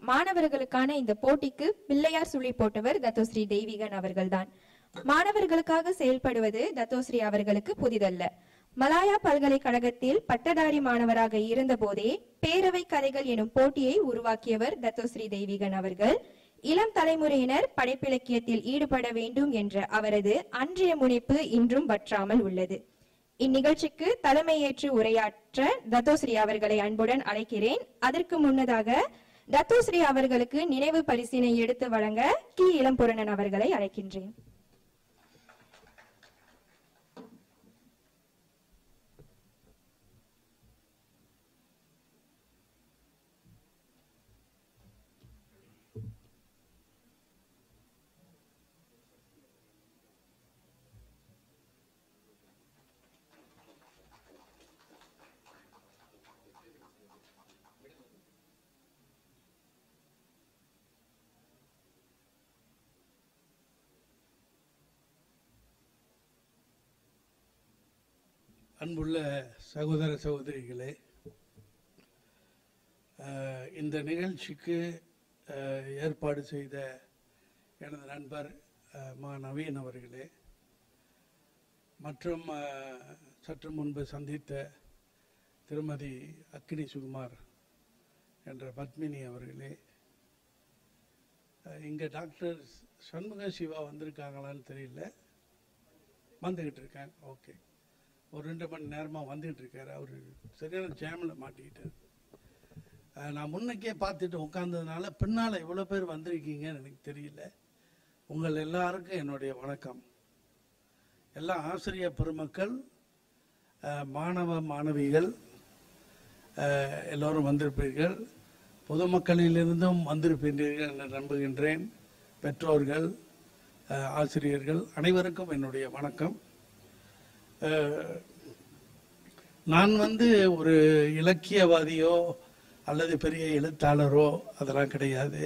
மாணவர்களுக்கான இந்த போட்டிக்கு பிள்ளையார் சுழி போட்டவர் தத்தோஸ்ரீ தெய்வீகன் அவர்கள்தான் மாணவர்களுக்காக செயல்படுவது தத்தோஸ்ரீ அவர்களுக்கு புதிதல்ல மலாயா பல்கலைக்கழகத்தில் பட்டதாரி மாணவராக இருந்தபோதே பேரவை கதைகள் எனும் போட்டியை உருவாக்கியவர் தத்தோஸ்ரீ தெய்வீகன் அவர்கள் இளம் தலைமுறையினர் படைப்பிலக்கியத்தில் ஈடுபட வேண்டும் என்ற அவரது அன்றைய முனைப்பு இன்றும் வற்றாமல் உள்ளது இந்நிகழ்ச்சிக்கு தலைமையேற்று உரையாற்ற தத்தோஸ்ரீ அவர்களை அன்புடன் அழைக்கிறேன் அதற்கு முன்னதாக தத்தோஸ்ரீ அவர்களுக்கு நினைவு பரிசினை எடுத்து வழங்க கி இளம்புரணன் அவர்களை அழைக்கின்றேன் அன்புள்ள சகோதர சகோதரிகளே அஹ், இந்த நிகழ்ச்சிக்கு அஹ், ஏற்பாடு செய்த எனது நண்பர் அஹ், மா நவீன் அவர்களே மற்றும் அஹ், சற்று முன்பு சந்தித்த திருமதி அக்கினி சுகுமார் என்ற பத்மினி அவர்களே அஹ், இங்க டாக்டர் சண்முக சிவா வந்திருக்காங்களான்னு தெரியல வந்துகிட்டு இருக்காங்க ஓகே ஒரு ரெண்டு மணி நேரமாக வந்துகிட்டு இருக்காரு அவர் சரியான ஜாமில் மாட்டிக்கிட்டார் அஹ் நான் முன்னைக்கே பார்த்துட்டு உட்காந்ததுனால பின்னால் இவ்வளோ பேர் வந்திருக்கீங்கன்னு எனக்கு தெரியல உங்கள் எல்லாருக்கும் என்னுடைய வணக்கம் எல்லா ஆசிரியர் பெருமக்கள் அஹ் மாணவ மாணவிகள் அஹ் எல்லோரும் வந்திருப்பீர்கள் பொதுமக்களிலிருந்தும் வந்திருப்பீர்கள் என்று நம்புகின்றேன் பெற்றோர்கள் அஹ் ஆசிரியர்கள் அனைவருக்கும் என்னுடைய வணக்கம் அஹ், நான் வந்து ஒரு இலக்கியவாதியோ அல்லது பெரிய எழுத்தாளரோ அதெல்லாம் கிடையாது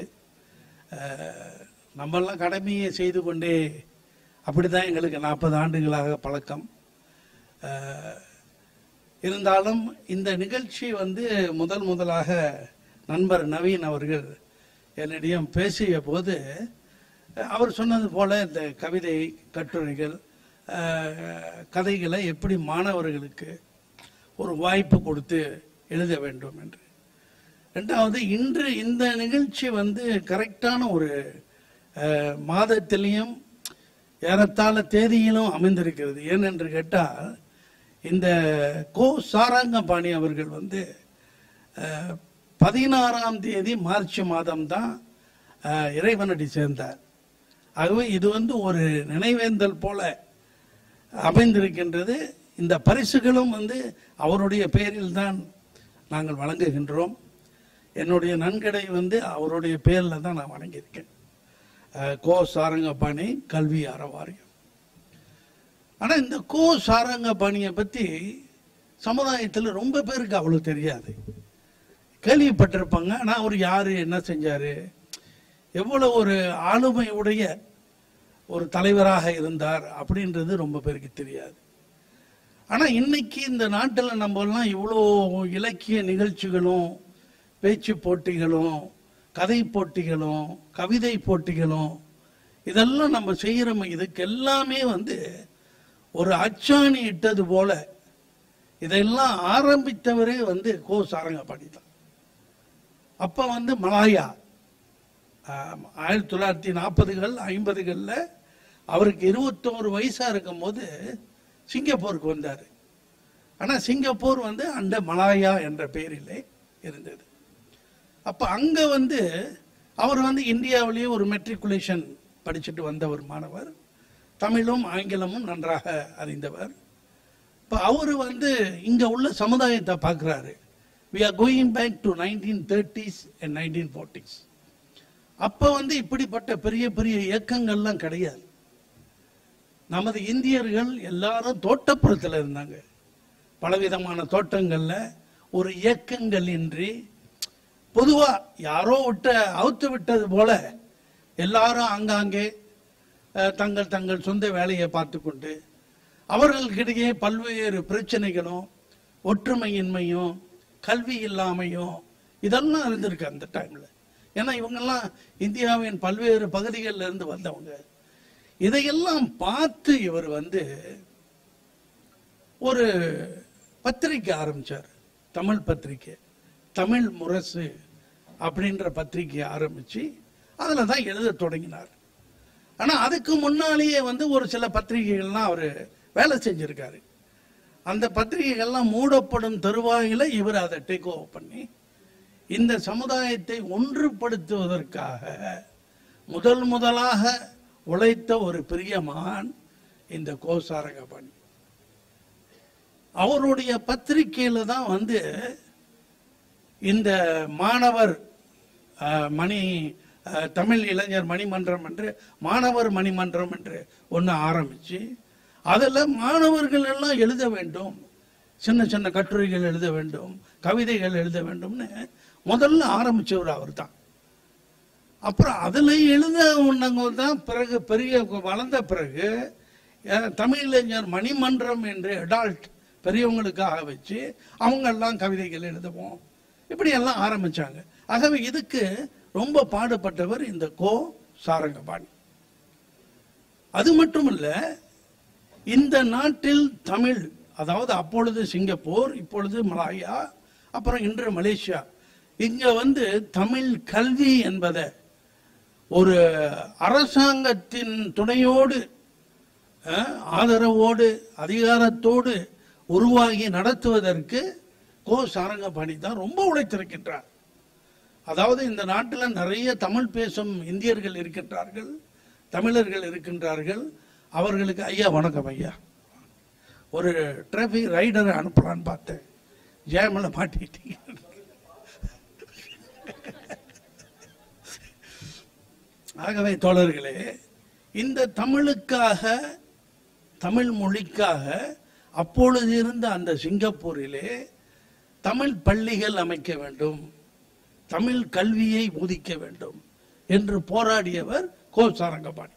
அஹ், நம்மெல்லாம் கடமையை செய்து கொண்டே அப்படிதான் எங்களுக்கு நாற்பது ஆண்டுகளாக பழக்கம் அஹ், இருந்தாலும் இந்த நிகழ்ச்சி வந்து முதல் முதலாக நண்பர் நவீன் அவர்கள் என்னிடம் பேசிய போது அவர் சொன்னது போல இந்த கவிதை கட்டுரைகள் அஹ், கதைகளை எப்படி மாணவர்களுக்கு ஒரு வாய்ப்பு கொடுத்து எழுத வேண்டும் என்று ரெண்டாவது இன்று இந்த நிகழ்ச்சி வந்து கரெக்டான ஒரு அஹ், மாதத்திலையும் ஏறத்தாழ தேதியிலும் அமைந்திருக்கிறது ஏனென்று கேட்டால் இந்த கோ சாரங்கபாணி அவர்கள் வந்து அஹ், பதினாறாம் தேதி மார்ச் மாதம்தான் அஹ், இறைவனடி சேர்ந்தார் ஆகவே இது வந்து ஒரு நினைவேந்தல் போல அமைந்திருக்கின்றது இந்த பரிசுகளும் வந்து அவருடைய பெயரில் தான் நாங்கள் வழங்குகின்றோம் என்னுடைய நன்கடை வந்து அவருடைய பேரில் தான் நான் வழங்கியிருக்கேன் அஹ், கோ சாரங்கபாணி கல்வி அறவாரியம் ஆனால் இந்த கோ சாரங்கபாணியை பற்றி சமுதாயத்தில் ரொம்ப பேருக்கு அவ்வளோ தெரியாது கேள்விப்பட்டிருப்பாங்க ஆனால் அவர் யார் என்ன செஞ்சார் எவ்வளோ ஒரு ஆளுமை உடைய ஒரு தலைவராக இருந்தார் அப்படின்றது ரொம்ப பேருக்கு தெரியாது ஆனால் இன்னைக்கு இந்த நாட்டில் நம்ம எல்லாம் இவ்வளோ இலக்கிய நிகழ்ச்சிகளும் பேச்சு போட்டிகளும் கதை போட்டிகளும் கவிதை போட்டிகளும் இதெல்லாம் நம்ம செய்கிறோம் இதுக்கு எல்லாமே வந்து ஒரு அச்சாணி இட்டது போல இதெல்லாம் ஆரம்பித்தவரே வந்து கோ சாரங்கபாணி தான் அப்போ வந்து மலாயா ஆம், ஆயிரத்தி தொள்ளாயிரத்தி நாற்பதுகள் ஐம்பதுகளில் அவருக்கு இருபத்தோரு வயசாக இருக்கும்போது சிங்கப்பூருக்கு வந்தார் ஆனால் சிங்கப்பூர் வந்து அந்த மலாயா என்ற பெயரிலே இருந்தது அப்போ அங்கே வந்து அவர் வந்து இந்தியாவிலேயே ஒரு மெட்ரிகுலேஷன் படிச்சுட்டு வந்த ஒரு மாணவர் தமிழும் ஆங்கிலமும் நன்றாக அறிந்தவர் இப்போ அவர் வந்து இங்கே உள்ள சமுதாயத்தை பார்க்குறாரு we are going back to nineteen thirties and nineteen forties அப்போ வந்து இப்படிப்பட்ட பெரிய பெரிய இயக்கங்கள்லாம் கிடையாது நமது இந்தியர்கள் எல்லாரும் தோட்டப்புறத்தில் இருந்தாங்க பலவிதமான தோட்டங்கள்ல ஒரு இயக்கங்கள் இன்றி பொதுவா யாரோ விட்ட அவுத்து விட்டது போல எல்லாரும் ஆங்காங்கே அஹ், தங்கள் தங்கள் சொந்த வேலையை பார்த்து கொண்டு அவர்களுக்கிடையே பல்வேறு பிரச்சனைகளும் ஒற்றுமையின்மையும் கல்வி இல்லாமையும் இதெல்லாம் இருந்திருக்கு அந்த டைம்ல ஏன்னா இவங்கெல்லாம் இந்தியாவின் பல்வேறு பகுதிகளில் இருந்து வந்தவங்க இதையெல்லாம் பார்த்து இவர் வந்து ஒரு பத்திரிக்கை ஆரம்பிச்சார் தமிழ் பத்திரிக்கை தமிழ் முரசு அப்படின்ற பத்திரிக்கை ஆரம்பிச்சு அதில் தான் எழுத தொடங்கினார் ஆனா அதுக்கு முன்னாலேயே வந்து ஒரு சில பத்திரிகைகள்லாம் அவர் வேலை செஞ்சிருக்காரு அந்த பத்திரிகைகள்லாம் மூடப்படும் தருவாயில இவர் அதை டேக் ஓவர் பண்ணி இந்த சமுதாயத்தை ஒன்றுபடுத்துவதற்காக முதல் முதலாக உழைத்த ஒரு பெரிய மகான் இந்த கோசாரங்கபாணி அவருடைய பத்திரிகையில தான் வந்து இந்த மாணவர் அஹ், மணி அஹ், தமிழ் இளைஞர் மணிமன்றம் என்று மாணவர் மணிமன்றம் என்று ஒன்று ஆரம்பிச்சு அதில் மாணவர்கள் எல்லாம் எழுத வேண்டும் சின்ன சின்ன கட்டுரைகள் எழுத வேண்டும் கவிதைகள் எழுத வேண்டும்னு முதல்ல ஆரம்பிச்சவர் அவர் தான் அப்புறம் அதில் எழுத உன்னவங்க தான் பிறகு பெரிய வளர்ந்த பிறகு அஹ், தமிழ் இளைஞர் மணிமன்றம் என்று அடால்ட் பெரியவங்களுக்காக வச்சு அவங்க எல்லாம் கவிதைகள் எழுதுவோம் இப்படி எல்லாம் ஆரம்பிச்சாங்க ஆகவே இதுக்கு ரொம்ப பாடுபட்டவர் இந்த கோ சாரங்கபாணி அது மட்டும் இல்ல இந்த நாட்டில் தமிழ் அதாவது அப்பொழுது சிங்கப்பூர் இப்பொழுது மலாயா அப்புறம் இன்று மலேசியா இங்க வந்து தமிழ் கல்வி என்பதை ஒரு அரசாங்கத்தின் துணையோடு அஹ், ஆதரவோடு அதிகாரத்தோடு உருவாகி நடத்துவதற்கு கோ சாரங்கபாணி தான் ரொம்ப உழைத்திருக்கின்றார் அதாவது இந்த நாட்டில் நிறைய தமிழ் பேசும் இந்தியர்கள் இருக்கின்றார்கள் தமிழர்கள் இருக்கின்றார்கள் அவர்களுக்கு ஐயா வணக்கம் ஐயா ஒரு டிராஃபிக் ரைடரை அனுப்பலான்னு பார்த்தேன் ஜெயமலை மாட்டிக்கிட்டீங்க ஆகவே தோழர்களே இந்த தமிழுக்காக தமிழ் மொழிக்காக அப்பொழுது இருந்த அந்த சிங்கப்பூரிலே தமிழ் பள்ளிகள் அமைக்க வேண்டும் தமிழ் கல்வியை போதிக்க வேண்டும் என்று போராடியவர் கோ சாரங்கபாணி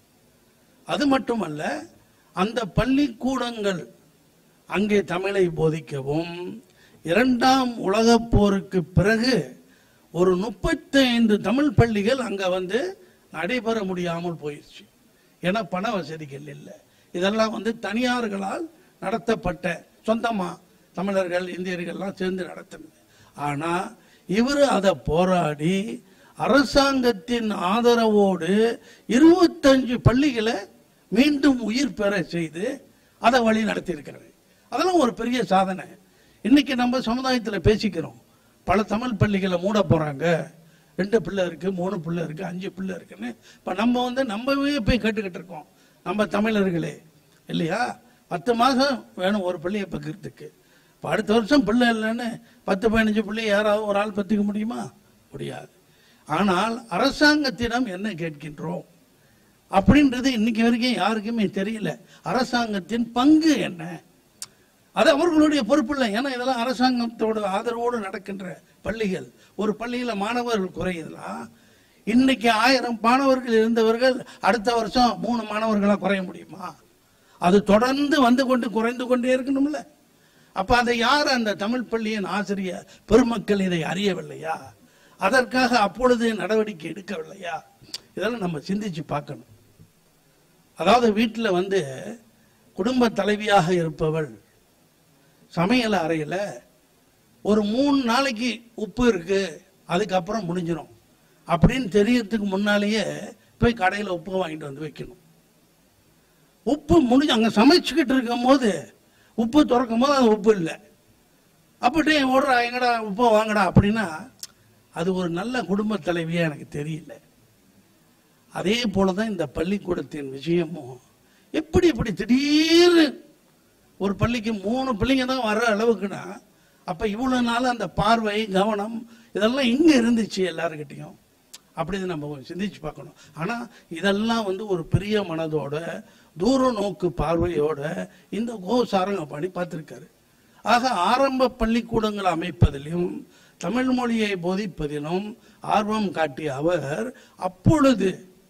அது மட்டுமல்ல அந்த பள்ளிக்கூடங்கள் அங்கே தமிழை போதிக்கவும் இரண்டாம் உலகப் போருக்கு பிறகு ஒரு முப்பத்தைந்து தமிழ் பள்ளிகள் அங்க வந்து நடைபெற முடியாமல் போயிடுச்சு ஏன்னா பண வசதிகள் இல்லை இதெல்லாம் வந்து தனியார்களால் நடத்தப்பட்ட சொந்தமா தமிழர்கள் இந்தியர்கள்லாம் சேர்ந்து நடத்தினது ஆனா இவர் அதை போராடி அரசாங்கத்தின் ஆதரவோடு இருபத்தஞ்சு பள்ளிகளை மீண்டும் உயிர் பெற செய்து அதை வழி நடத்தியிருக்கிறாரு அதெல்லாம் ஒரு பெரிய சாதனை இன்னைக்கு நம்ம சமுதாயத்துல பேசிக்கிறோம் பல தமிழ் பள்ளிகளை மூட போறாங்க ரெண்டு பிள்ளை இருக்கு மூணு பிள்ளை இருக்கு அஞ்சு பிள்ளை இருக்குன்னு இப்ப நம்ம வந்து நம்மவே போய் கேட்டுக்கிட்டு இருக்கோம் நம்ம தமிழர்களே இல்லையா பத்து மாசம் வேணும் ஒரு பிள்ளையை பக்கிறதுக்கு இப்போ அடுத்த வருஷம் பிள்ளை இல்லைன்னு பத்து பதினஞ்சு பிள்ளை யாராவது ஒரு ஆள் பத்திக்க முடியுமா முடியாது ஆனால் அரசாங்கத்திடம் என்ன கேட்கின்றோம் அப்படின்றது இன்னைக்கு வரைக்கும் யாருக்குமே தெரியல அரசாங்கத்தின் பங்கு என்ன அது அவர்களுடைய பொறுப்பு இல்லை ஏன்னா இதெல்லாம் அரசாங்கத்தோட ஆதரவோடு நடக்கின்ற பள்ளிகள் ஒரு பள்ளியில மாணவர்கள் குறையுதுன்னா இன்னைக்கு ஆயிரம் மாணவர்கள் இருந்தவர்கள் அடுத்த வருஷம் மூணு மாணவர்களா குறைய முடியுமா அது தொடர்ந்து வந்து கொண்டு குறைந்து கொண்டே இருக்கணும்ல அப்ப அதை யார் அந்த தமிழ் பள்ளியின் ஆசிரியர் பெருமக்கள் இதை அறியவில்லையா அதற்காக அப்பொழுது நடவடிக்கை எடுக்கவில்லையா இதெல்லாம் நம்ம சிந்திச்சு பார்க்கணும் அதாவது வீட்டில் வந்து குடும்ப தலைவியாக இருப்பவள் சமையல் அறையில் ஒரு மூணு நாளைக்கு உப்பு இருக்கு அதுக்கப்புறம் முடிஞ்சிடும் அப்படின்னு தெரியறதுக்கு முன்னாலேயே போய் கடையில் உப்பு வாங்கிட்டு வந்து வைக்கணும் உப்பு முடிஞ்சு அங்கே சமைச்சுக்கிட்டு இருக்கும் போது உப்பு திறக்கும் போது அது உப்பு இல்லை அப்படியே ஓடுறா எங்கடா உப்பை வாங்கடா அப்படின்னா அது ஒரு நல்ல குடும்ப தலைவியா எனக்கு தெரியல அதே போல தான் இந்த பள்ளிக்கூடத்தின் விஷயமும் எப்படி இப்படி திடீர்னு ஒரு பள்ளிக்கு மூணு பிள்ளைங்க தான் வர்ற அளவுக்குன்னா அப்ப இவ்வளவு நாள் அந்த பார்வை கவனம் இதெல்லாம் இங்க இருந்துச்சு எல்லாருக்கிட்டையும் அப்படி இதை நம்ம சிந்திச்சு பார்க்கணும் ஆனா இதெல்லாம் வந்து ஒரு பெரிய மனதோட தூர நோக்கு பார்வையோட இந்த கோசாரங்க பண்ணி பார்த்திருக்காரு ஆக ஆரம்ப பள்ளிக்கூடங்கள் அமைப்பதிலும் தமிழ் மொழியை போதிப்பதிலும் ஆர்வம் காட்டிய அவர் அப்பொழுது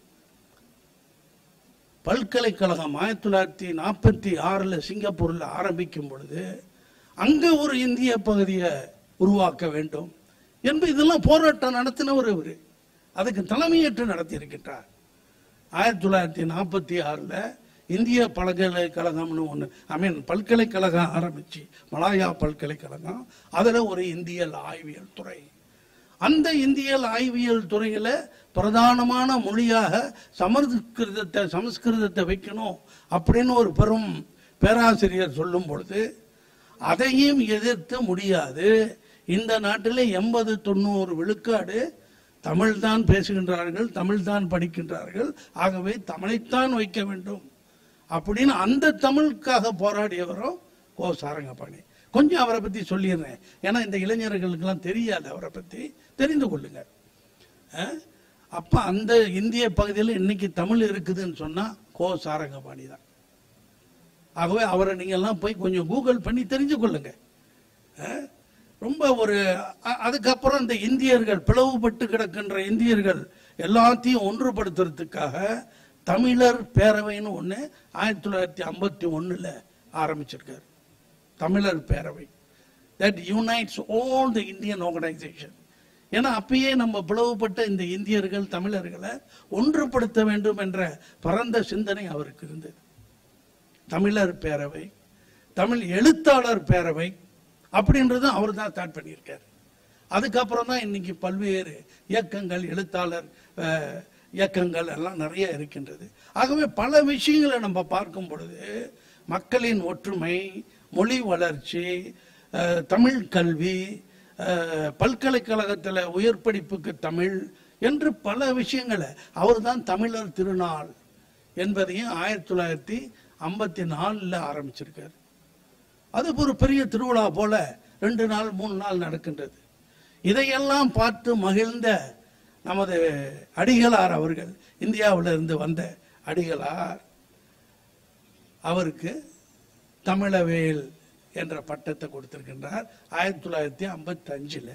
பல்கலைக்கழகம் ஆயிரத்தி தொள்ளாயிரத்தி நாற்பத்தி ஆறுல சிங்கப்பூர்ல ஆரம்பிக்கும் பொழுது அங்க ஒரு இந்திய பகுதியை உருவாக்க வேண்டும் என்பது இதெல்லாம் போராட்டம் நடத்தினவர் இவர் அதுக்கு தலைமையேற்று நடத்தி இருக்கின்றார் ஆயிரத்தி தொள்ளாயிரத்தி நாற்பத்தி ஆறில் இந்திய பல்கலைக்கழகம்னு ஒன்று ஐ மீன் பல்கலைக்கழகம் ஆரம்பிச்சு மலாயா பல்கலைக்கழகம் அதில் ஒரு இந்தியல் ஆய்வியல் துறை அந்த இந்தியல் ஆய்வியல் துறையில பிரதானமான மொழியாக சமஸ்கிருதத்தை சமஸ்கிருதத்தை வைக்கணும் அப்படின்னு ஒரு பெரும் பேராசிரியர் சொல்லும் பொழுது அதையும் எதிர்த்து முடியாது இந்த நாட்டில் எண்பது தொண்ணூறு விழுக்காடு தமிழ்தான் பேசுகின்றார்கள் தமிழ்தான் படிக்கின்றார்கள் ஆகவே தமிழைத்தான் வைக்க வேண்டும் அப்படின்னு அந்த தமிழுக்காக போராடியவரும் கோ சாரங்கபாணி கொஞ்சம் அவரை பத்தி சொல்லிடுறேன் ஏன்னா இந்த இளைஞர்களுக்கெல்லாம் தெரியாது அவரை பத்தி தெரிந்து கொள்ளுங்க அஹ்? அப்ப அந்த இந்திய பகுதியில் இன்னைக்கு தமிழ் இருக்குதுன்னு சொன்னா கோ சாரங்கபாணி தான் ஆகவே அவரை நீங்க எல்லாம் போய் கொஞ்சம் கூகுள் பண்ணி தெரிஞ்சு கொள்ளுங்க அஹ்? ரொம்ப ஒரு அ- அதுக்கப்புறம் இந்த இந்தியர்கள் பிளவுபட்டு கிடக்கின்ற இந்தியர்கள் எல்லாத்தையும் ஒன்றுபடுத்துறதுக்காக தமிழர் பேரவைன்னு ஒன்று ஆயிரத்தி தொள்ளாயிரத்தி ஐம்பத்தி ஒன்றில் ஆரம்பிச்சிருக்காரு Tamilar Peravai that unites all the Indian organization ஏன்னா அப்பயே நம்ம பிளவுபட்ட இந்த இந்தியர்கள் தமிழர்களை ஒன்றுபடுத்த வேண்டும் என்ற பரந்த சிந்தனை அவருக்கு இருந்தது தமிழர் பேரவை தமிழ் எழுத்தாளர் பேரவை அப்படின்றது அவர் தான் ஸ்டார்ட் பண்ணியிருக்காரு அதுக்கப்புறம் தான் இன்னைக்கு பல்வேறு இயக்கங்கள் எழுத்தாளர் அஹ், இயக்கங்கள் எல்லாம் நிறைய இருக்கின்றது ஆகவே பல விஷயங்களை நம்ம பார்க்கும் பொழுது மக்களின் ஒற்றுமை மொழி வளர்ச்சி அஹ், தமிழ் கல்வி அஹ், பல்கலைக்கழகத்தில் உயர் படிப்புக்கு தமிழ் என்று பல விஷயங்களை அவர் தான் தமிழர் திருநாள் என்பதையும் ஆயிரத்தி தொள்ளாயிரத்தி ஐம்பத்தி நாலில் ஆரம்பிச்சிருக்காரு அது ஒரு பெரிய திருவிழா போல ரெண்டு நாள் மூணு நாள் நடக்கின்றது இதையெல்லாம் பார்த்து மகிழ்ந்த நமது அடிகளார் அவர்கள் இந்தியாவில இருந்து வந்த அடிகளார் அவருக்கு தமிழவேல் என்ற பட்டத்தை கொடுத்திருக்கின்றார் ஆயிரத்தி தொள்ளாயிரத்தி ஐம்பத்தி அஞ்சுல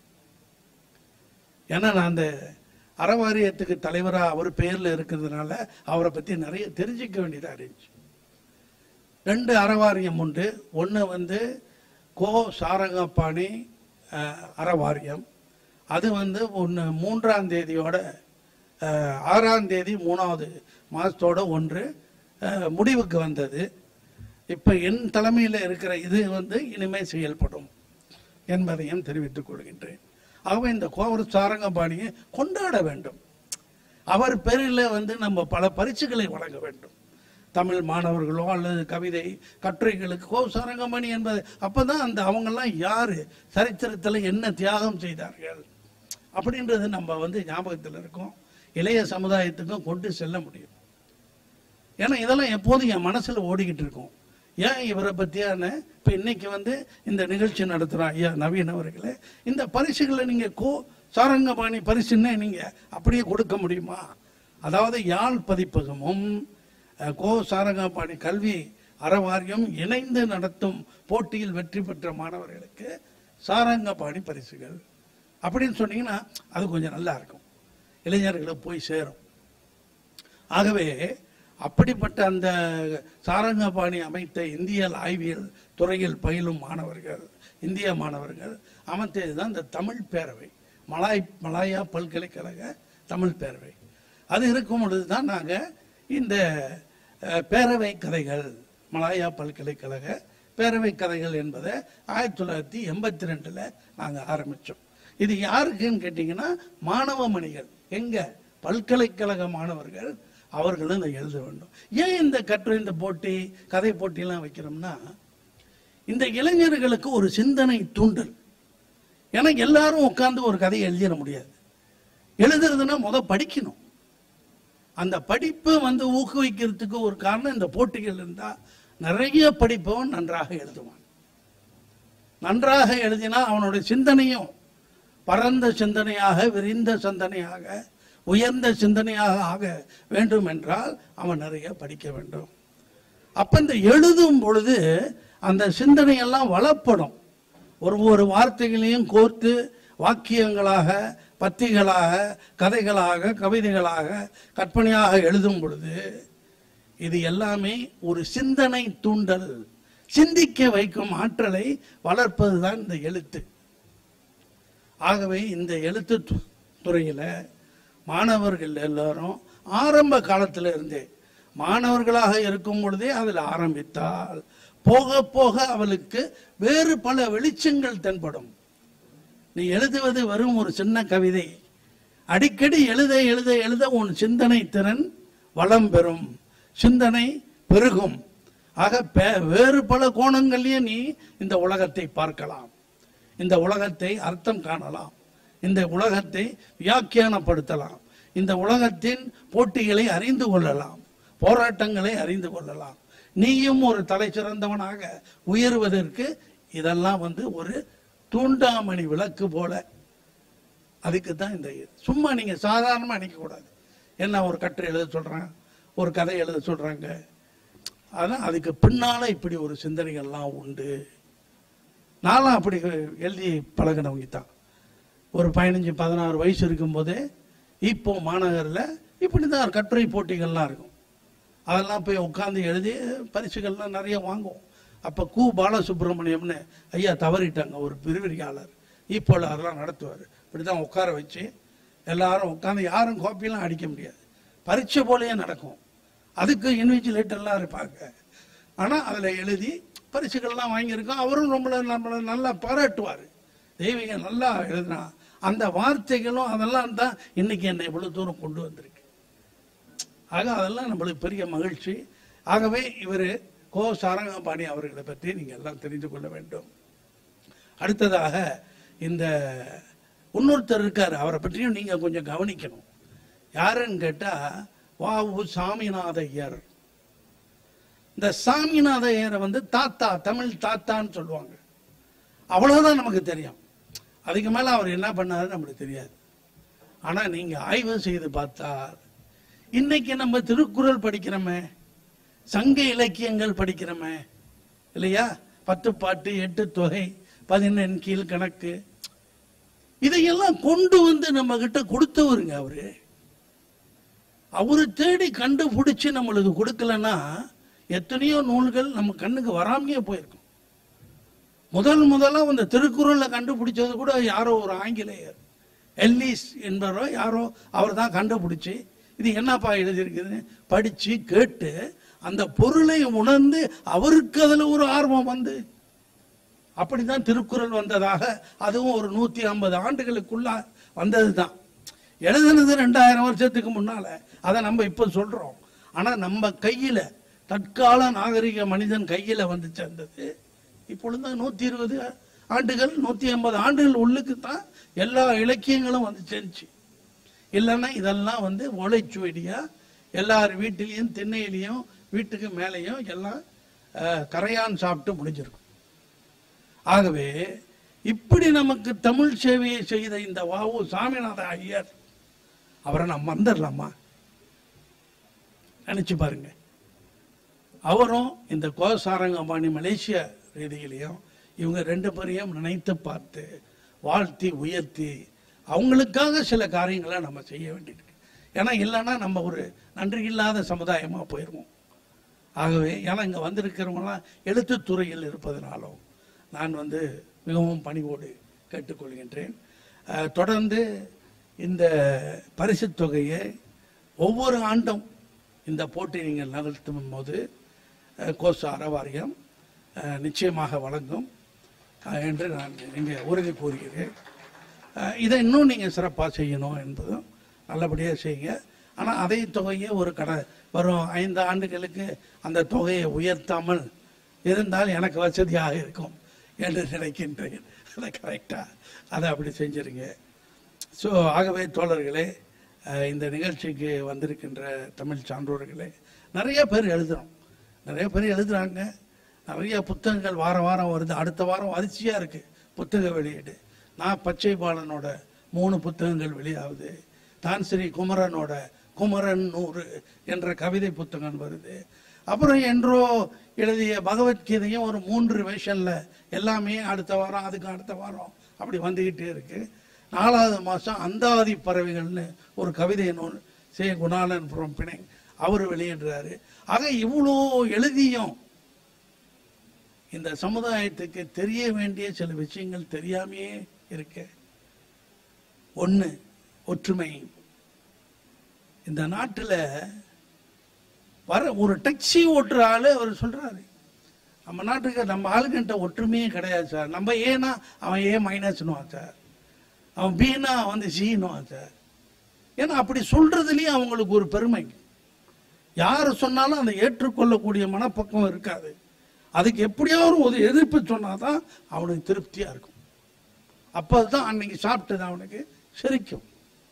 ஏன்னா நான் அந்த அறவாரியத்துக்கு தலைவராக அவர் பெயர்ல இருக்கிறதுனால அவரை பத்தி நிறைய தெரிஞ்சுக்க வேண்டியதா இருந்துச்சு ரெண்டு அறவாரியம் உண்டு ஒன்று வந்து கோ சாரங்கபாணி அஹ், அறவாரியம் அது வந்து ஒன்று மூன்றாம் தேதியோட அஹ், ஆறாம் தேதி மூணாவது மாதத்தோட ஒன்று அஹ், முடிவுக்கு வந்தது இப்போ என் தலைமையில் இருக்கிற இது வந்து இனிமே செயல்படும் என்பதையும் தெரிவித்துக் கொள்கின்றேன் ஆகவே இந்த கோவர் சாரங்கபாணியை கொண்டாட வேண்டும் அவர் பேரில் வந்து நம்ம பல பரிசுகளை வழங்க வேண்டும் தமிழ் மாணவர்களோ அல்லது கவிதை கட்டுரைகளுக்கு கோ சாரங்கமணி என்பது அப்பதான் அந்த அவங்கெல்லாம் யாரு சரித்திரத்தில் என்ன தியாகம் செய்தார்கள் அப்படின்றது நம்ம வந்து ஞாபகத்தில் இருக்கும் இளைய சமுதாயத்துக்கும் கொண்டு செல்ல முடியும் ஏன்னா இதெல்லாம் எப்போதும் என் மனசுல ஓடிக்கிட்டு இருக்கும் ஏன் இவரை பத்தியான இப்ப இன்னைக்கு வந்து இந்த நிகழ்ச்சி நடத்துறோம் ஐயா நவீன் அவர்களே இந்த பரிசுகளை நீங்க கோ சாரங்கபாணி பரிசுன்னு நீங்க அப்படியே கொடுக்க முடியுமா அதாவது யாழ் பதிப்பகமும் அஹ், கோ சாரங்கபாணி கல்வி அறவாரியம் இணைந்து நடத்தும் போட்டியில் வெற்றி பெற்ற மாணவர்களுக்கு சாரங்கபாணி பரிசுகள் அப்படின்னு சொன்னீங்கன்னா அது கொஞ்சம் நல்லா இருக்கும் இளைஞர்களுக்கு போய் சேரும் ஆகவே அப்படிப்பட்ட அந்த சாரங்கபாணி அமைத்த இந்தியல் ஆய்வியல் துறையில் பயிலும் மாணவர்கள் இந்திய மாணவர்கள் அமைத்தது தான் இந்த தமிழ் பேரவை மலாய் மலாயா பல்கலைக்கழக தமிழ் பேரவை அது இருக்கும் பொழுது தான் நாங்கள் இந்த அஹ், பேரவை கதைகள் மலாயா பல்கலைக்கழக பேரவை கதைகள் என்பதை ஆயிரத்தி தொள்ளாயிரத்தி எண்பத்தி ரெண்டில் நாங்கள் ஆரம்பித்தோம் இது யாருக்குன்னு கேட்டிங்கன்னா மாணவ மணிகள் எங்க பல்கலைக்கழக மாணவர்கள் அவர்களும் இதை எழுத வேண்டும் ஏன் இந்த கட்டுரை இந்த போட்டி கதை போட்டியெல்லாம் வைக்கிறோம்னா இந்த இளைஞர்களுக்கு ஒரு சிந்தனை தூண்டல் ஏன்னா எல்லாரும் உட்கார்ந்து ஒரு கதையை எழுதிட முடியாது எழுதுறதுன்னா முத படிக்கணும் அந்த படிப்பு வந்து ஊக்குவிக்கிறதுக்கு ஒரு காரணம் இந்த போட்டிகள் இருந்தா நிறைய படிப்பவன் நன்றாக எழுதுவான் நன்றாக எழுதினா அவனுடைய சிந்தனையும் பரந்த சிந்தனையாக விரிந்த சிந்தனையாக உயர்ந்த சிந்தனையாக ஆக வேண்டும் என்றால் அவன் நிறைய படிக்க வேண்டும் அப்ப இந்த எழுதும் பொழுது அந்த சிந்தனையெல்லாம் வளப்படும் ஒரு ஒரு வார்த்தைகளையும் கோர்த்து வாக்கியங்களாக பத்திகளாக கதைகளாக கவிதைகளாக கற்பனையாக எழுதும் பொழுது இது எல்லாமே ஒரு சிந்தனை தூண்டல் சிந்திக்க வைக்கும் ஆற்றலை வளர்ப்பதுதான் இந்த எழுத்து ஆகவே இந்த எழுத்து து- துறையில மாணவர்கள் எல்லாரும் ஆரம்ப காலத்துல இருந்தே மாணவர்களாக இருக்கும் பொழுதே அதில் ஆரம்பித்தால் போக போக அவளுக்கு வேறு பல வெளிச்சங்கள் தென்படும் நீ எழுதுவது வெறும் ஒரு சின்ன கவிதை அடிக்கடி எழுத எழுத எழுத உன் சிந்தனை திறன் வளம் பெறும் சிந்தனை பெருகும் ஆக பே- வேறு பல கோணங்கள்லயே நீ இந்த உலகத்தை பார்க்கலாம் இந்த உலகத்தை அர்த்தம் காணலாம் இந்த உலகத்தை வியாக்கியானப்படுத்தலாம் இந்த உலகத்தின் போட்டிகளை அறிந்து கொள்ளலாம் போராட்டங்களை அறிந்து கொள்ளலாம் நீயும் ஒரு தலை சிறந்தவனாக உயர்வதற்கு இதெல்லாம் வந்து ஒரு தூண்டாமணி விளக்கு போல அதுக்கு தான் இந்த இது. சும்மா நீங்க சாதாரணமா நினைக்க கூடாது என்ன ஒரு கட்டுரை எழுத சொல்றாங்க ஒரு கதை எழுத சொல்றாங்க அதான் அதுக்கு பின்னால இப்படி ஒரு சிந்தனைகள்லாம் உண்டு நானும் அப்படி எழுதி பழகினவங்க தான் ஒரு பதினஞ்சு பதினாறு வயசு இருக்கும்போதே இப்போ மாநகரில் இப்படி தான் கட்டுரை போட்டிகள்லாம் இருக்கும் அதெல்லாம் போய் உட்காந்து எழுதி பரிசுகள்லாம் நிறைய வாங்குவோம் அப்போ கு பாலசுப்ரமணியம்னு ஐயா தவறிட்டாங்க ஒரு விரிவிரியாளர் இப்போ அதெல்லாம் நடத்துவார் இப்படி தான் உட்கார வச்சு எல்லாரும் உட்காந்து யாரும் காப்பிலாம் அடிக்க முடியாது பரீட்சை போலயே நடக்கும் அதுக்கு இன்விஜிலேட்டர்லாம் இருப்பாங்க ஆனால் அதில் எழுதி பரிசுகள்லாம் வாங்கியிருக்கோம் அவரும் நம்மளை நம்மளை நல்லா பாராட்டுவார் தெய்வீக நல்லா எழுதுனா அந்த வார்த்தைகளும் அதெல்லாம் தான் இன்னைக்கு என்னை இவ்வளவு தூரம் கொண்டு வந்திருக்கு ஆக அதெல்லாம் நம்மளுக்கு பெரிய மகிழ்ச்சி ஆகவே இவர் கோ சாரங்கபாணி அவர்களை பற்றி நீங்கள் எல்லாம் தெரிந்து கொள்ள வேண்டும் அடுத்ததாக இந்த இன்னொருத்தர் இருக்கார் அவரை பற்றியும் நீங்க கொஞ்சம் கவனிக்கணும் யாருன்னு கேட்டா வாவு சாமிநாத ஐயர் இந்த சாமிநாத ஐயரை வந்து தாத்தா தமிழ் தாத்தான்னு சொல்லுவாங்க அவ்வளவுதான் நமக்கு தெரியும் அதுக்கு மேல அவர் என்ன பண்ணாரு நம்மளுக்கு தெரியாது ஆனா நீங்க ஆய்வு செய்து பார்த்தால் இன்னைக்கு நம்ம திருக்குறள் படிக்கிறோமே சங்க இலக்கியங்கள் படிக்கிறோமே இல்லையா பத்து பாட்டு எட்டு தொகை பதினெண் கீழ் கணக்கு இதையெல்லாம் கொண்டு வந்து நம்ம கிட்ட கொடுத்தவருங்க அவரு அவரு தேடி கண்டுபிடிச்சு நம்மளுக்கு கொடுக்கலன்னா எத்தனையோ நூல்கள் நம்ம கண்ணுக்கு வராமையே போயிருக்கும் முதல் முதலா அந்த திருக்குறளை கண்டுபிடிச்சது கூட யாரோ ஒரு ஆங்கிலேயர் எல்லிஸ் என்பவரோ யாரோ அவர் தான் கண்டுபிடிச்சு இது என்னப்பா எழுதியிருக்குதுன்னு படிச்சு கேட்டு அந்த பொருளை உணர்ந்து அவருக்கு அதுல ஒரு ஆர்வம் வந்து அப்படிதான் திருக்குறள் வந்ததாக அதுவும் ஒரு நூத்தி ஐம்பது ஆண்டுகளுக்குள்ள வந்ததுதான் எழுதுனது ரெண்டாயிரம் வருஷத்துக்கு முன்னால அதை நம்ம இப்ப சொல்றோம் ஆனா நம்ம கையில தற்கால நாகரிக மனிதன் கையில வந்து சேர்ந்தது இப்பொழுது நூத்தி இருபது ஆண்டுகள் நூத்தி ஐம்பது ஆண்டுகள் உள்ளுக்கு தான் எல்லா இலக்கியங்களும் வந்து சேர்ந்துச்சு இல்லைன்னா இதெல்லாம் வந்து ஓலைச்சுவடியா எல்லார் வீட்டிலையும் திண்ணையிலையும் வீட்டுக்கு மேலேயும் எல்லாம் அஹ், கரையான் சாப்பிட்டு முடிஞ்சிருக்கும் ஆகவே இப்படி நமக்கு தமிழ் சேவையை செய்த இந்த வாவு சாமிநாத ஐயர் அவரை நம்ம மறந்துடலாமா நினைச்சு பாருங்க அவரும் இந்த கோசாரங்கபாணி மலேசியா ரீதியிலையும் இவங்க ரெண்டு பேரையும் நினைத்து பார்த்து வாழ்த்தி உயர்த்தி அவங்களுக்காக சில காரியங்களை நம்ம செய்ய வேண்டியிருக்கு ஏன்னா இல்லைன்னா நம்ம ஒரு நன்றி இல்லாத சமுதாயமா போயிடுவோம் ஆகவே ஏன்னா இங்க வந்திருக்கிறவங்களாம் எழுத்துத்துறையில் இருப்பதனாலும் நான் வந்து மிகவும் பணிவோடு கேட்டுக்கொள்கின்றேன் அஹ், தொடர்ந்து இந்த பரிசுத் தொகையை ஒவ்வொரு ஆண்டும் இந்த போட்டி நீங்கள் நகர்த்தும் போது அஹ், கோச அறவாரியம் அஹ், நிச்சயமாக வழங்கும் அஹ், என்று நான் இங்கே உறுதி கூறுகிறேன் அஹ், இதை இன்னும் நீங்கள் சிறப்பாக செய்யணும் என்பதும் நல்லபடியாக செய்யுங்க ஆனால் அதே தொகையை ஒரு கட வரும் ஐந்து ஆண்டுகளுக்கு அந்த தொகையை உயர்த்தாமல் இருந்தால் எனக்கு வசதியாக இருக்கும் என்று நினைக்கின்றேன் அதை கரெக்டாக அதை அப்படி செஞ்சிருங்க ஸோ ஆகவே தோழர்களே அஹ், இந்த நிகழ்ச்சிக்கு வந்திருக்கின்ற தமிழ் சான்றோர்களே நிறைய பேர் எழுதுறோம் நிறைய பேர் எழுதுறாங்க நிறைய புத்தகங்கள் வாரம் வாரம் வருது அடுத்த வாரம் வரிசையாக இருக்கு புத்தக வெளியீடு நான் பச்சை பாலனோட மூணு புத்தகங்கள் வெளியாகுது தான் ஸ்ரீ குமரனோட குமரன் நூறு என்ற கவிதை புத்தகம் வருது அப்புறம் என்றோ எழுதிய பகவத்கீதையும் ஒரு மூன்று வேஷன்ல எல்லாமே அடுத்த வாரம் அதுக்கு அடுத்த வாரம் அப்படி வந்துகிட்டே இருக்கு நாலாவது மாசம் அந்தாதி பறவைகள்னு ஒரு கவிதை நூல் சே குணாலன் புறம் பிணை அவர் வெளியிடுறாரு ஆக இவ்வளோ எழுதியும் இந்த சமுதாயத்துக்கு தெரிய வேண்டிய சில விஷயங்கள் தெரியாமையே இருக்கு ஒண்ணு ஒற்றுமை இந்த நாட்டில் வர ஒரு டாக்ஸி ஓட்டுற ஆளு அவர் சொல்றாரு நம்ம நாட்டுக்கு நம்ம ஆளுகிட்ட ஒற்றுமையே கிடையாது சார் நம்ம ஏன்னா அவன் ஏ மைனஸ்னுவான் சார் அவன் பீனா வந்து சீனுவான் சார் ஏன்னா அப்படி சொல்றதுலயும் அவங்களுக்கு ஒரு பெருமை யார் சொன்னாலும் அதை ஏற்றுக்கொள்ளக்கூடிய மனப்பக்குவம் இருக்காது அதுக்கு எப்படியாவது ஒரு எதிர்ப்பு சொன்னாதான் அவனுக்கு திருப்தியா இருக்கும் அப்பதான் அன்னைக்கு சாப்பிட்டது அவனுக்கு சிரிக்கும்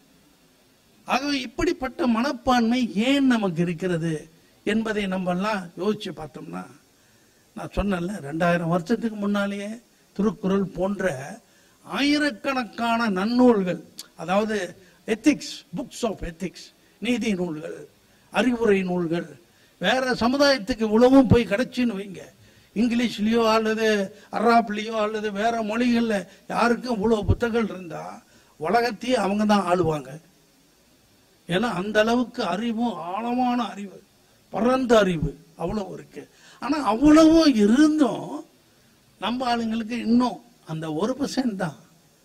ஆகவே இப்படிப்பட்ட மனப்பான்மை ஏன் நமக்கு இருக்கிறது என்பதை நம்ம எல்லாம் யோசிச்சு பார்த்தோம்னா நான் சொன்னேன்ல ரெண்டாயிரம் வருஷத்துக்கு முன்னாலேயே திருக்குறள் போன்ற ஆயிரக்கணக்கான நன்னூல்கள் அதாவது எத்திக்ஸ் புக்ஸ் ஆஃப் எத்திக்ஸ் நீதி நூல்கள் அறிவுரை நூல்கள் வேற சமுதாயத்துக்கு உழவும் போய் கிடைச்சின்னு வைங்க இங்கிலீஷ்லயோ அல்லது அராப்லயோ அல்லது வேற மொழிகள்ல யாருக்கும் இவ்வளவு புத்தகங்கள் இருந்தா உலகத்தையே அவங்க தான் ஆளுவாங்க ஏன்னா அந்த அளவுக்கு அறிவும் ஆழமான அறிவு பரந்த அறிவு அவ்வளவு இருக்கு ஆனா அவ்வளவும் இருந்தும் நம்ம ஆளுங்களுக்கு இன்னும் அந்த ஒரு பர்சன்ட் தான்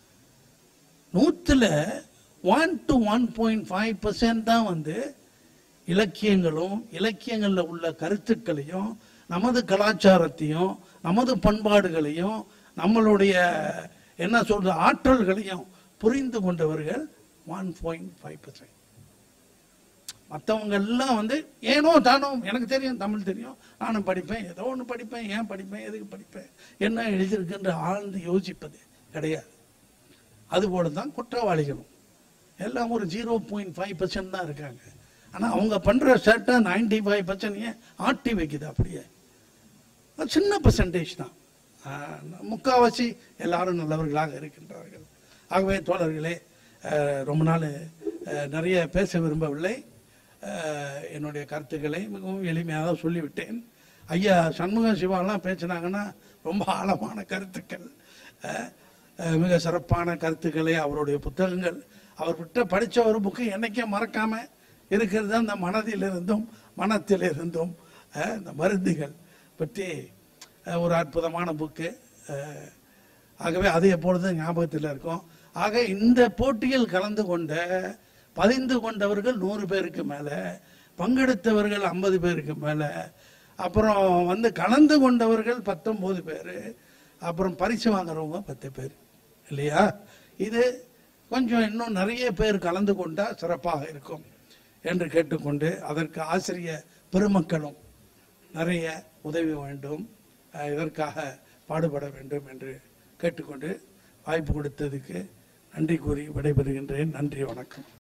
நூத்துல one to one point five percent தான் வந்து இலக்கியங்களும் இலக்கியங்கள்ல உள்ள கருத்துக்களையும் நமது கலாச்சாரத்தையும் நமது பண்பாடுகளையும் நம்மளுடைய என்ன சொல்றது ஆற்றல்களையும் புரிந்து கொண்டவர்கள் ஒன் பாயிண்ட் ஃபைவ் பர்சன்ட் மற்றவங்க எல்லாம் வந்து ஏனோ தானோ எனக்கு தெரியும் தமிழ் தெரியும் நானும் படிப்பேன் ஏதோ ஒன்று படிப்பேன் ஏன் படிப்பேன் எதுக்கு படிப்பேன் என்ன எழுதியிருக்குன்ற ஆழ்ந்து யோசிப்பது கிடையாது அதுபோல தான் குற்றவாளிகளும் எல்லாம் ஒரு ஜீரோ பாயிண்ட் ஃபைவ் பர்சன்ட் தான் இருக்காங்க ஆனால் அவங்க பண்ணுற சேட்டை நைன்டி ஃபைவ் பர்சன்ட் ஏன் ஆட்டி வைக்குது அப்படியே அது சின்ன பர்சன்டேஜ் தான் ஆஹ், முக்காவாசி எல்லாரும் நல்லவர்களாக இருக்கின்றார்கள் ஆகவே தோழர்களே ஆஹ், ரொம்ப நாள் ஆஹ், நிறைய பேச விரும்பவில்லை ஆஹ், என்னுடைய கருத்துக்களை மிகவும் எளிமையாக சொல்லிவிட்டேன் ஐயா சண்முக சிவாலாம் பேசினாங்கன்னா ரொம்ப ஆழமான கருத்துக்கள் ஆஹ், ஆஹ், மிக சிறப்பான கருத்துக்களை அவருடைய புத்தகங்கள் அவர்கிட்ட படிச்ச ஒரு புக்கு என்னைக்கே மறக்காம இருக்கிறது அந்த மனதிலிருந்தும் மனத்திலிருந்தும் ஆஹ், இந்த மருந்துகள் பற்றி ஆஹ், ஒரு அற்புதமான புக்கு ஆகவே அது எப்பொழுதும் ஞாபகத்தில் இருக்கும் ஆக இந்த போட்டியில் கலந்து கொண்ட பதிந்து கொண்டவர்கள் நூறு பேருக்கு மேல பங்கெடுத்தவர்கள் ஐம்பது பேருக்கு மேல அப்புறம் வந்து கலந்து கொண்டவர்கள் பத்தொன்பது பேர் அப்புறம் பரிசு வாங்குறவங்க பத்து பேர் இல்லையா இது கொஞ்சம் இன்னும் நிறைய பேர் கலந்து கொண்டா சிறப்பாக இருக்கும் என்று கேட்டுக்கொண்டு அதற்கு ஆசிரிய பெருமக்களும் நிறைய உதவி வேண்டும் அஹ் இதற்காக பாடுபட வேண்டும் என்று கேட்டுக்கொண்டு வாய்ப்பு கொடுத்ததுக்கு நன்றி கூறி விடைபெறுகின்றேன் நன்றி வணக்கம்